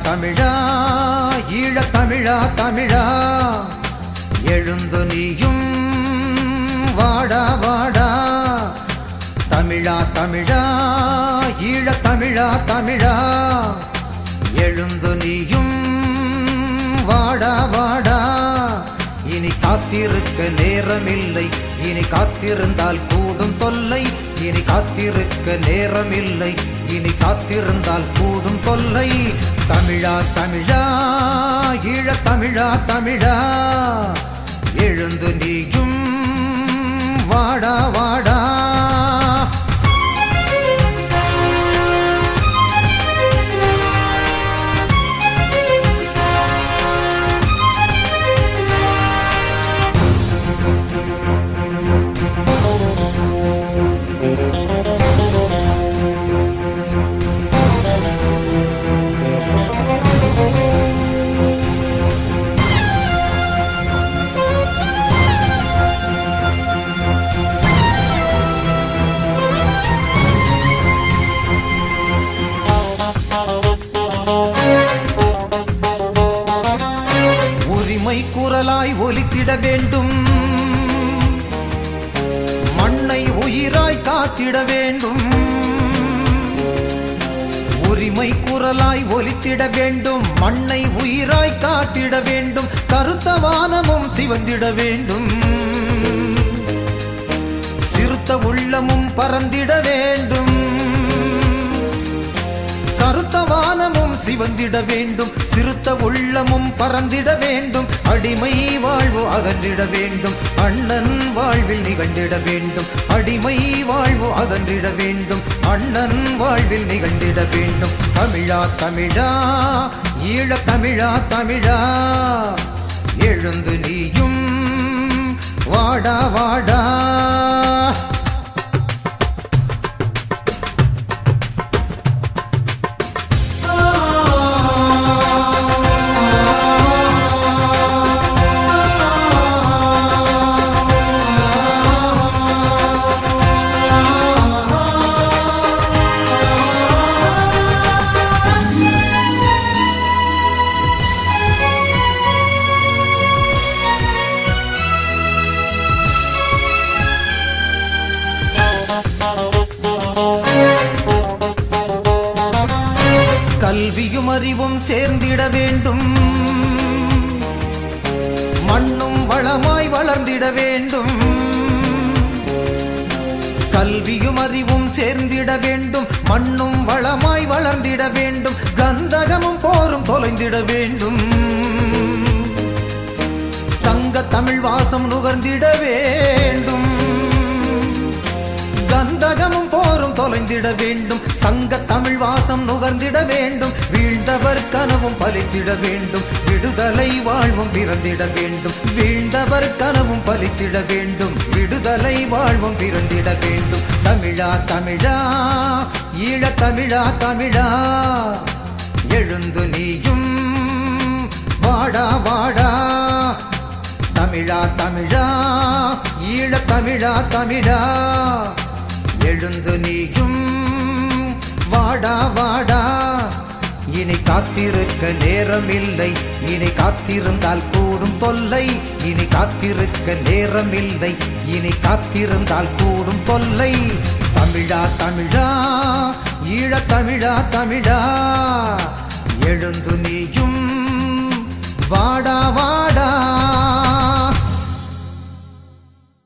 தமிழா ஈழத் தமிழா தமிழா எழுந்து நீயும் வாடா வாடா தமிழா தமிழா ஈழத் தமிழா தமிழா எழுந்து நீயும் வாடா வாடா இனி காத்திருக்க நேரமில்லை இனி காத்திருந்தால் கூடும் தொல்லை இனி காத்திருக்க நேரமில்லை இனி காத்திருந்தால் கூடும் தொல்லை தமிழா தமிழா ஈழத் தமிழா தமிழா எழுந்து நீயும் வாடா வாடா உரிமை குரலாய் ஒலித்திட வேண்டும் மண்ணை உயிராய் காத்திட வேண்டும் உரிமை குரலாய் ஒலித்திட வேண்டும் மண்ணை உயிராய் காத்திட வேண்டும் கருத்த வானமும் சிவந்திட வேண்டும் சிறுத்த உள்ளமும் பறந்திட வேண்டும் கருத்த வானமும் சிவந்திட வேண்டும் சிறுத்த உள்ளமும் பறந்திட வேண்டும் அடிமை வாழ்வு அகன்றிட வேண்டும் அண்ணன் வாழ்வில் நிகழ்ந்திட வேண்டும் அடிமை வாழ்வு அகன்றிட வேண்டும் அண்ணன் வாழ்வில் நிகழ்ந்திட வேண்டும் தமிழா தமிழா ஈழத் தமிழா தமிழா எழுந்து நீயும் வாடா வாடா கல்வியும் அறிவும் சேர்ந்திட வேண்டும் மண்ணும் வளமாய் வளர்ந்திட வேண்டும் கல்வியும் அறிவும் சேர்ந்திட வேண்டும் மண்ணும் வளமாய் வளர்ந்திட வேண்டும் கந்தகமும் போரும் தொலைந்திட வேண்டும் தங்க தமிழ் வாசம் நுகர்ந்திட வேண்டும் கந்தகமும் போரும் தொலைந்திட வேண்டும் தங்க தமிழ் வாசம் நுகர்ந்திட வேண்டும் வீழ்ந்தவர் கனவும் பலித்திட வேண்டும் விடுதலை வாழ்வும் பிறந்திட வேண்டும் வீழ்ந்தவர் கனவும் பலித்திட வேண்டும் விடுதலை வாழ்வும் பிறந்திட வேண்டும் தமிழா தமிழா ஈழத் தமிழா தமிழா எழுந்து நீயும் வாடா வாடா தமிழா தமிழா ஈழத் தமிழா தமிழா எழுந்து நீயும் வாடா வாடா இனி காத்திருக்க நேரமில்லை இனி காத்திருந்தால் கூடும் தொல்லை இனி காத்திருக்க நேரமில்லை இனி காத்திருந்தால் கூடும் தொல்லை தமிழா தமிழா ஈழத் தமிழா தமிழா எழுந்து நீயும் வாடா வா